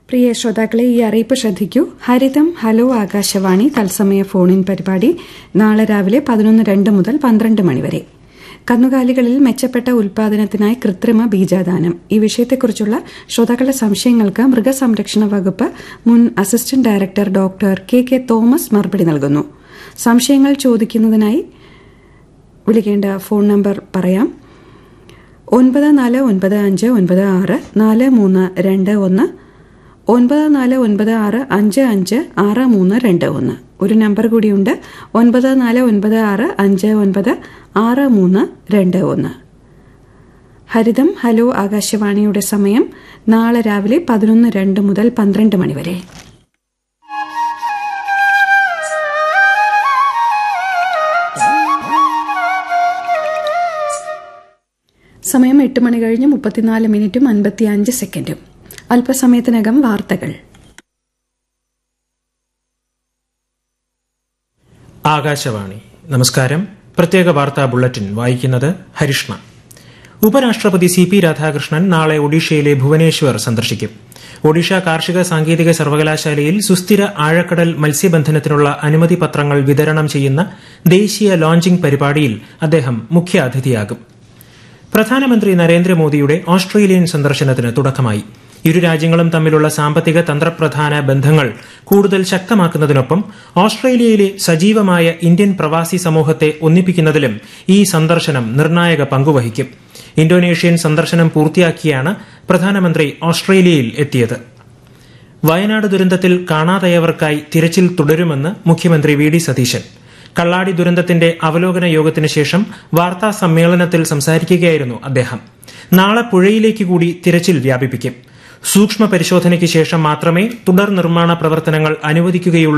പ്രിയ ശ്രോതാക്കളെ ഈ അറിയിപ്പ് ശ്രദ്ധിക്കൂ ഹരിതം ഹലോ ആകാശവാണി തത്സമയ ഫോണിൻ പരിപാടി നാളെ രാവിലെ പതിനൊന്ന് രണ്ട് മുതൽ പന്ത്രണ്ട് മണിവരെ കന്നുകാലികളിൽ മെച്ചപ്പെട്ട ഉൽപാദനത്തിനായി കൃത്രിമ ബീജാദാനം ഈ വിഷയത്തെക്കുറിച്ചുള്ള ശ്രോതാക്കളുടെ സംശയങ്ങൾക്ക് മൃഗസംരക്ഷണ വകുപ്പ് മുൻ assistant director doctor K K Thomas മറുപടി നൽകുന്നു സംശയങ്ങൾ ചോദിക്കുന്നതിനായി വിളിക്കേണ്ട ഫോൺ നമ്പർ പറയാം ഒൻപത് നാല് ഒൻപത് അഞ്ച് ഒൻപത് ആറ് നാല് മൂന്ന് രണ്ട് ഒന്ന് ഒൻപത് നാല് ഒൻപത് ആറ് അഞ്ച് അഞ്ച് ആറ് മൂന്ന് രണ്ട് ഒന്ന് ഒരു നമ്പർ കൂടിയുണ്ട് ഒൻപത് നാല് ഒൻപത് ആറ് അഞ്ച് ഒൻപത് ആറ് മൂന്ന് രണ്ട് ഒന്ന് ഹരിതം ഹലോ ആകാശവാണിയുടെ സമയം നാളെ രാവിലെ പതിനൊന്ന് രണ്ട് മുതൽ പന്ത്രണ്ട് മണിവരെ സമയം എട്ട് മണി കഴിഞ്ഞ് മുപ്പത്തിനാല് മിനിറ്റും അൻപത്തിയഞ്ച് സെക്കൻഡും അല്പസമയത്തിനകം വാർത്തകൾ ആകാശവാണി നമസ്കാരം പ്രത്യേക വാർത്താ ബുള്ളറ്റിൻ വായിക്കുന്നത് ഹരിഷ്ണ ഉപരാഷ്ട്രപതി സി പി രാധാകൃഷ്ണൻ നാളെ ഒഡീഷയിലെ ഭുവനേശ്വർ സന്ദർശിക്കും ഒഡീഷ കാർഷിക സാങ്കേതിക സർവകലാശാലയിൽ സുസ്ഥിര ആഴക്കടൽ മത്സ്യബന്ധനത്തിനുള്ള അനുമതി പത്രങ്ങൾ വിതരണം ചെയ്യുന്ന ദേശീയ ലോഞ്ചിംഗ് പരിപാടിയിൽ അദ്ദേഹം മുഖ്യാതിഥിയാകും പ്രധാനമന്ത്രി നരേന്ദ്രമോദിയുടെ ഓസ്ട്രേലിയൻ സന്ദർശനത്തിന് തുടക്കമായി ഇരു രാജ്യങ്ങളും തമ്മിലുള്ള സാമ്പത്തിക തന്ത്രപ്രധാന ബന്ധങ്ങൾ കൂടുതൽ ശക്തമാക്കുന്നതിനൊപ്പം ഓസ്ട്രേലിയയിലെ സജീവമായ ഇന്ത്യൻ പ്രവാസി സമൂഹത്തെ ഒന്നിപ്പിക്കുന്നതിലും ഈ സന്ദർശനം നിർണായക പങ്കുവഹിക്കും ഇന്തോനേഷ്യൻ സന്ദർശനം പൂർത്തിയാക്കിയാണ് പ്രധാനമന്ത്രി ഓസ്ട്രേലിയയിൽ എത്തിയത് വയനാട് ദുരന്തത്തിൽ കാണാതായവർക്കായി തിരച്ചിൽ തുടരുമെന്ന് മുഖ്യമന്ത്രി വി ഡി സതീശൻ കള്ളാടി ദുരന്തത്തിന്റെ അവലോകന യോഗത്തിന് ശേഷം വാർത്താ സമ്മേളനത്തിൽ സംസാരിക്കുകയായിരുന്നു അദ്ദേഹം നാളെ പുഴയിലേക്ക് കൂടി തിരച്ചിൽ വ്യാപിപ്പിക്കും സൂക്ഷ്മ പരിശോധനയ്ക്ക് ശേഷം മാത്രമേ തുടർ നിർമ്മാണ പ്രവർത്തനങ്ങൾ അനുവദിക്കുകയുള്ളൂ